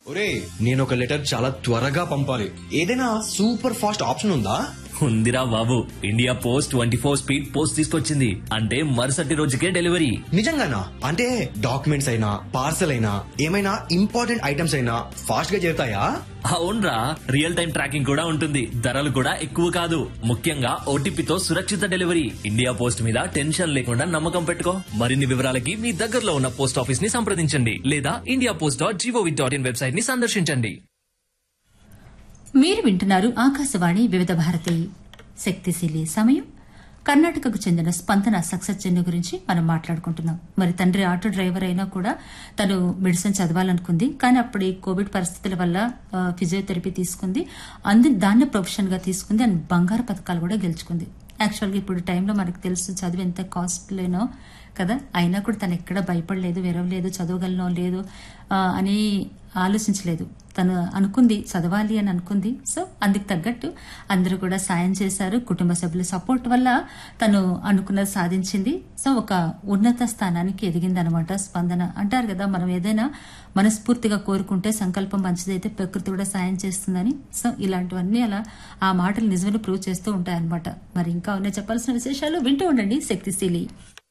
ఒరే నేను ఒక లెటర్ చాలా త్వరగా పంపాలి ఏదైనా సూపర్ ఫాస్ట్ ఆప్షన్ ఉందా ఉందిరా బాబు India post twenty four speed post తీసుకొచ్చింది అంటే మరుసటి రోజుకే డెలివరీ నిజంగానా అంటే డాక్యుమెంట్స్ అయినా పార్సల్ అయినా ఏమైనా ఇంపార్టెంట్ ఐటమ్స్ అయినా ఫాస్ట్ గా చేరుతాయా అవునరా రియల్ టైం ట్రాకింగ్ కూడా ఉంటుంది ధరలు కూడా ఎక్కువ కాదు ముఖ్యంగా ఓటీపీతో సురక్షిత డెలివరీ ఇండియా పోస్ట్ మీద టెన్షన్ లేకుండా నమ్మకం పెట్టుకో మరిన్ని వివరాలకి మీ దగ్గరలో ఉన్న పోస్ట్ ఆఫీస్ ని సంప్రదించండి లేదా India post dot G O V dot in website ని సందర్శించండి మీరు వింటున్నారు ఆకాశవాణి వివిధ భారతి శక్తిశీలి సమయం కర్ణాటకకు చెందిన స్పందన సక్సెస్ జర్నీ గురించి మనం మాట్లాడుకుంటున్నాం మరి తండ్రి ఆటో డ్రైవర్ అయినా కూడా తను మెడిసిన్ చదవాలనుకుంది కానీ అప్పుడు ఈ కోవిడ్ పరిస్థితుల వల్ల ఆ, ఫిజియోథెరపీ తీసుకుంది అందు దాన్ని ప్రొఫెషన్ గా తీసుకుంది అండ్ బంగారు పథకాలు కూడా గెలుచుకుంది యాక్చువల్గా ఇప్పుడు టైంలో మనకు తెలుసు చదువు ఎంత కాస్ట్లీనో కదా అయినా కూడా తను ఎక్కడ భయపడలేదు వెరవలేదు చదవగలనో లేదు ఆ, అని ఆలోచించలేదు తను అనుకుంది చదవాలి అని అనుకుంది సో అందుకు తగ్గట్టు అందరూ కూడా సాయం చేశారు కుటుంబ సభ్యుల సపోర్ట్ వల్ల తను అనుకున్నది సాధించింది సో ఒక ఉన్నత స్థానానికి ఎదిగింది అనమాట స్పందన అంటారు కదా మనం ఏదైనా మనస్ఫూర్తిగా కోరుకుంటే సంకల్పం మంచిదైతే ప్రకృతి కూడా సాయం చేస్తుందని సో ఇలాంటివన్నీ అలా ఆ మాటలు నిజమని ప్రూవ్ చేస్తూ ఉంటాయన్నమాట మరి ఇంకా ఉన్నాయి చెప్పాల్సిన విశేషాలు వింటూ ఉండండి శక్తిశీలి